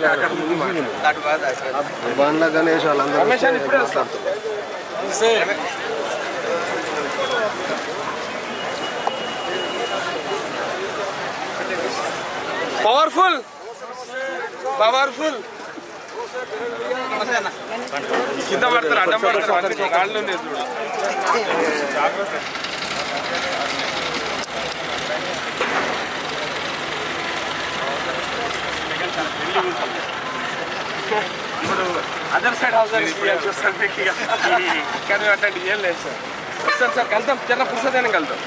బండ్ల గణేష్ వాళ్ళందరూ మాట్లాడుతున్నారు powerful powerful కింద పడతారు అడ్డం పడతారు అందరికీ కాళ్ళు ఉన్నాయి చూడు ఇప్పుడు అదర్ సైడ్ హౌస్ చూస్తాను మీకు ఇక. కానీ అట్లాంటి ఏం లేదు సార్ వస్తాను సార్ కలుద్దాం చిన్న పురుషదైనా కలుద్దాం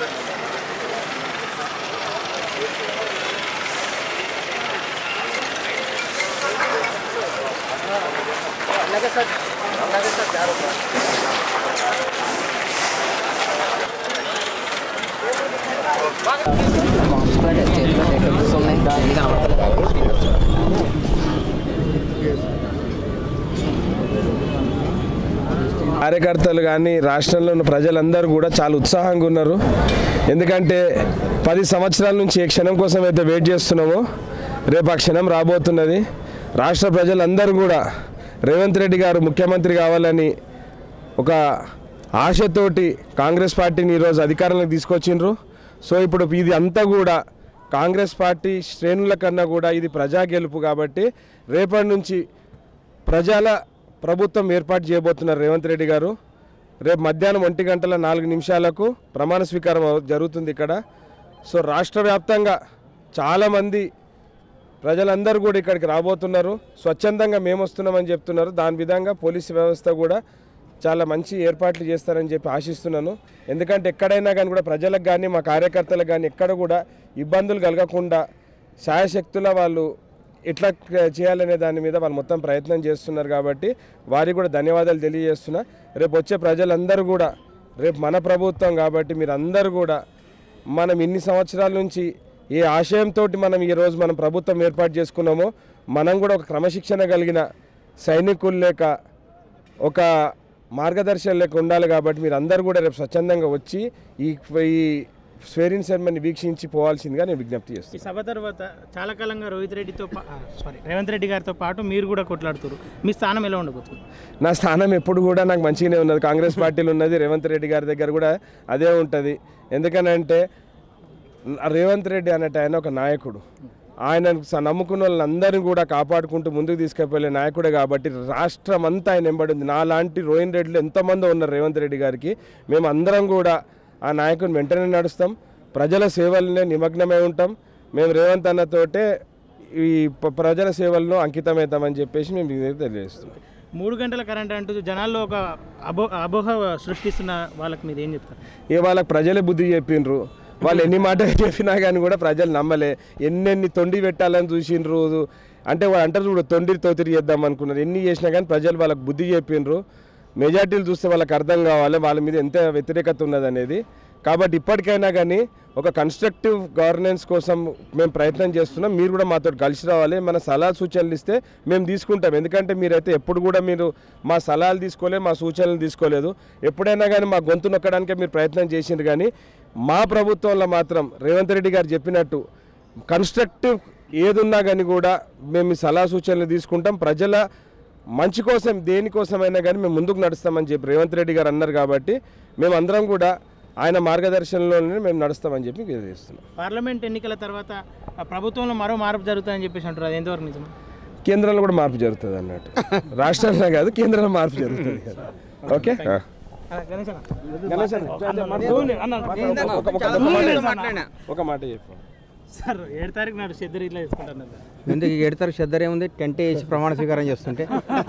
కార్యకర్తలు కానీ రాష్ట్రంలో ఉన్న ప్రజలందరూ కూడా చాలా ఉత్సాహంగా ఉన్నారు ఎందుకంటే పది సంవత్సరాల నుంచి ఏ క్షణం కోసం అయితే వెయిట్ చేస్తున్నామో రేపు ఆ క్షణం రాబోతున్నది రాష్ట్ర ప్రజలందరూ కూడా రేవంత్ రెడ్డి గారు ముఖ్యమంత్రి కావాలని ఒక ఆశతోటి కాంగ్రెస్ పార్టీని ఈరోజు అధికారంలోకి తీసుకొచ్చిండ్రు సో ఇప్పుడు ఇది అంతా కూడా కాంగ్రెస్ పార్టీ శ్రేణుల కన్నా కూడా ఇది ప్రజా గెలుపు కాబట్టి రేపటి నుంచి ప్రజల ప్రభుత్వం ఏర్పాటు చేయబోతున్నారు రేవంత్ రెడ్డి గారు రేపు మధ్యాహ్నం ఒంటి గంటల నాలుగు నిమిషాలకు ప్రమాణ స్వీకారం అవ- జరుగుతుంది ఇక్కడ సో రాష్ట్ర వ్యాప్తంగా చాలామంది ప్రజలందరూ కూడా ఇక్కడికి రాబోతున్నారు స్వచ్ఛందంగా మేము వస్తున్నామని చెప్తున్నారు దాని విధంగా పోలీసు వ్యవస్థ కూడా చాలా మంచి ఏర్పాట్లు చేస్తారని చెప్పి ఆశిస్తున్నాను ఎందుకంటే ఎక్కడైనా కానీ కూడా ప్రజలకు కానీ మా కార్యకర్తలకు కానీ ఎక్కడ కూడా ఇబ్బందులు కలగకుండా శాయశక్తుల వాళ్ళు ఎట్లా క- చేయాలనే దాని మీద వాళ్ళు మొత్తం ప్రయత్నం చేస్తున్నారు కాబట్టి వారికి కూడా ధన్యవాదాలు తెలియజేస్తున్నా రేపు వచ్చే ప్రజలందరూ కూడా రేపు మన ప్రభుత్వం కాబట్టి మీరు అందరూ కూడా మనం ఇన్ని సంవత్సరాల నుంచి ఏ ఆశయంతో మనం ఈరోజు మనం ప్రభుత్వం ఏర్పాటు చేసుకున్నామో మనం కూడా ఒక క్రమశిక్షణ కలిగిన సైనికులు లేక ఒక మార్గదర్శనం లేక ఉండాలి కాబట్టి మీరు అందరూ కూడా రేపు స్వచ్ఛందంగా వచ్చి ఈ ఈ స్వేరిన్ సెరమనీ వీక్షించి పోవాల్సిందిగా నేను విజ్ఞప్తి ఈ చేస్తాను సభ తర్వాత చాలా కాలంగా రోహిత్ రెడ్డితో సారీ రేవంత్ రెడ్డి గారితో పాటు మీరు కూడా కొట్లాడుతారు మీ స్థానం ఎలా ఉండబోతుంది నా స్థానం ఎప్పుడు కూడా నాకు మంచిగానే ఉన్నది కాంగ్రెస్ పార్టీలో ఉన్నది రేవంత్ రెడ్డి గారి దగ్గర కూడా అదే ఉంటుంది ఎందుకనంటే రేవంత్ రెడ్డి అనేట ఆయన ఒక నాయకుడు ఆయన స- నమ్ముకున్న వాళ్ళందరినీ కూడా కాపాడుకుంటూ ముందుకు తీసుకెళ్ళే నాయకుడే కాబట్టి రాష్ట్రం అంతా ఆయన ఎంబడింది నాలాంటి రోహిన్ రెడ్డిలు ఎంతమంది ఉన్నారు రేవంత్ రెడ్డి గారికి మేము అందరం కూడా ఆ నాయకుని వెంటనే నడుస్తాం ప్రజల సేవలనే నిమగ్నమై ఉంటాం మేము రేవంత్ అన్నతోటే ఈ ప- ప్రజల సేవలను అంకితమవుతామని చెప్పేసి మేము మీకు తెలియజేస్తున్నాం మూడు గంటల కరెంట్ అంటూ జనాల్లో ఒక అబో అబోహ సృష్టిస్తున్న వాళ్ళకి మీరు ఏం చెప్తారు ఏ వాళ్ళకి ప్రజలే బుద్ధి చెప్పిండ్రు వాళ్ళు ఎన్ని మాటలు చెప్పినా కానీ కూడా ప్రజలు నమ్మలే ఎన్నెన్ని తొండి పెట్టాలని చూసిండ్రు అంటే వాళ్ళు అంటారు చూడు తొండి తోతిరి చేద్దాం అనుకున్నారు ఎన్ని చేసినా కానీ ప్రజలు వాళ్ళకి బుద్ధి చెప్పిండ్రు మెజార్టీలు చూస్తే వాళ్ళకి అర్థం కావాలి వాళ్ళ మీద ఎంత వ్యతిరేకత ఉన్నది అనేది కాబట్టి ఇప్పటికైనా కానీ ఒక కన్స్ట్రక్టివ్ గవర్నెన్స్ కోసం మేము ప్రయత్నం చేస్తున్నాం మీరు కూడా మాతో కలిసి రావాలి మన సలహా సూచనలు ఇస్తే మేము తీసుకుంటాం ఎందుకంటే మీరైతే ఎప్పుడు కూడా మీరు మా సలహాలు తీసుకోలేదు మా సూచనలు తీసుకోలేదు ఎప్పుడైనా కానీ మా గొంతు నొక్కడానికే మీరు ప్రయత్నం చేసిండ్రు కానీ మా ప్రభుత్వంలో మాత్రం రేవంత్ రెడ్డి గారు చెప్పినట్టు కన్స్ట్రక్టివ్ ఏదున్నా కానీ కూడా మేము మీ సలహా సూచనలు తీసుకుంటాం ప్రజల మంచి కోసం దేనికోసమైనా కానీ మేము ముందుకు నడుస్తామని చెప్పి రేవంత్ రెడ్డి గారు అన్నారు కాబట్టి మేము అందరం కూడా ఆయన మార్గదర్శనంలోనే మేము నడుస్తామని చెప్పి తెలియజేస్తున్నాం పార్లమెంట్ ఎన్నికల తర్వాత ఆ ప్రభుత్వంలో మరో మార్పు జరుగుతుందని చెప్పేసి అంటారు అది ఎంతవరకు నిజం కేంద్రంలో కూడా మార్పు జరుగుతుంది అన్నట్టు రాష్ట్రంలో కాదు కేంద్రంలో మార్పు జరుగుతుంది కదా ఓకే గణేష్ గణేష్ అన్న, అన్న ఒక- ఒక- ఒక మాట ఒక మాట చెప్పు సార్ ఏడు తారీఖు నాడు సిద్ధరి ఇట్లా చేసుకుంటాను ఎందుకు ఏడతారు శ్రద్ధ ఏముంది టెంట్ వేసి ప్రమాణ స్వీకారం చేస్తుంటే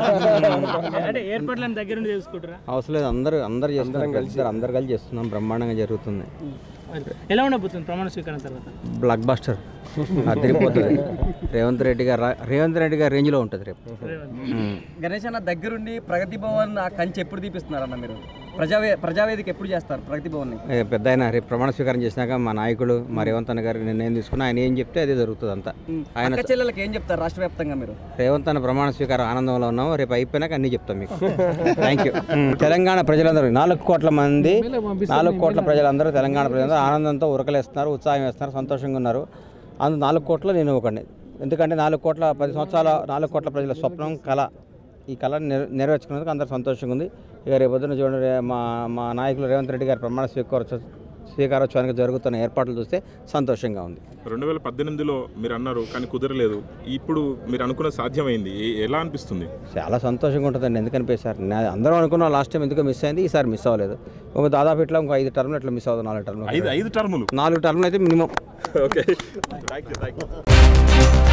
అంటే ఏర్పాట్లను దగ్గరుండి చేసుకుంటారా అవసరం లేదు అందరూ అందరు చేస్తున్నారు కలిసి అందరు కలిసి చేస్తున్నాం బ్రహ్మాండంగా జరుగుతుంది ఎలా ఉండబోతుంది ప్రమాణ స్వీకారం తర్వాత బ్లాక్ బాస్టర్ అదిరిపోతుంది రేవంత్ రెడ్డి గారు రా- రేవంత్ రెడ్డి గారి రేంజ్లో ఉంటుంది రేపు ఉమ్. గణేష్ అన్న దగ్గరుండి ప్రగతి భవన్ ఆ కంచె ఎప్పుడు తీపిస్తున్నారన్న మీరు ప్రజావే ప్రజావేదిక ఎప్పుడు చేస్తారు ప్రగతి భవన్ని ఏ, పెద్ద ఆయన రేపు ప్రమాణ స్వీకారం చేసినాక మా నాయకుడు మా రేవంత్ అన్న గారు నిర్ణయం తీసుకుని ఆయన ఏం చెప్తే అదే జరుగుతుంది అంతా ఆయన అక్క చెల్లెలకు ఏం చెప్తారు రాష్ట్ర వ్యాప్తంగా మీరు రేవంత్ అన్న ప్రమాణ స్వీకారం ఆనందంలో ఉన్నాం రేపు అయిపోయినాక అన్నీ చెప్తాం మీకు థ్యాంక్ యూ తెలంగాణ ప్రజలందరూ నాలుగు కోట్ల మంది నాలుగు కోట్ల ప్రజలందరూ తెలంగాణ ప్రజలందరూ ఆనందంతో ఉరకలేస్తున్నారు ఉత్సాహం వేస్తున్నారు సంతోషంగా ఉన్నారు అందు నాలుగు కోట్ల నేను ఒకటి ఎందుకంటే నాలుగు కోట్ల పది సంవత్సరాల నాలుగు కోట్ల ప్రజల స్వప్నం కళ ఈ కళ నెర నెరవేర్చుకున్నందుకు అందరూ సంతోషంగా ఉంది ఇక రేపు పొద్దున్న చూడండి రే- మా మా నాయకులు రేవంత్ రెడ్డి గారి ప్రమాణ స్వీకారోత్సవ స్వీకారోత్సవానికి జరుగుతున్న ఏర్పాట్లు చూస్తే సంతోషంగా ఉంది రెండు వేల పద్దెనిమిదిలో మీరు అన్నారు కానీ కుదరలేదు ఇప్పుడు మీరు అనుకున్న సాధ్యమైంది ఏ- ఎలా అనిపిస్తుంది చాలా సంతోషంగా ఉంటుందండి ఎందుకు అనిపించారు నా- అందరం అనుకున్నాం లాస్ట్ టైం ఎందుకు మిస్ అయింది ఈసారి మిస్ అవ్వలేదు ఒక దాదాపు ఇట్లా ఇంకో ఐదు టర్మ్లు ఇట్లా మిస్ అవుతుంది నాలుగు టర్మ్లు ఐదు ఐదు టర్ములు నాలుగు టర్మ్లు అయితే minimum okay thank you thank you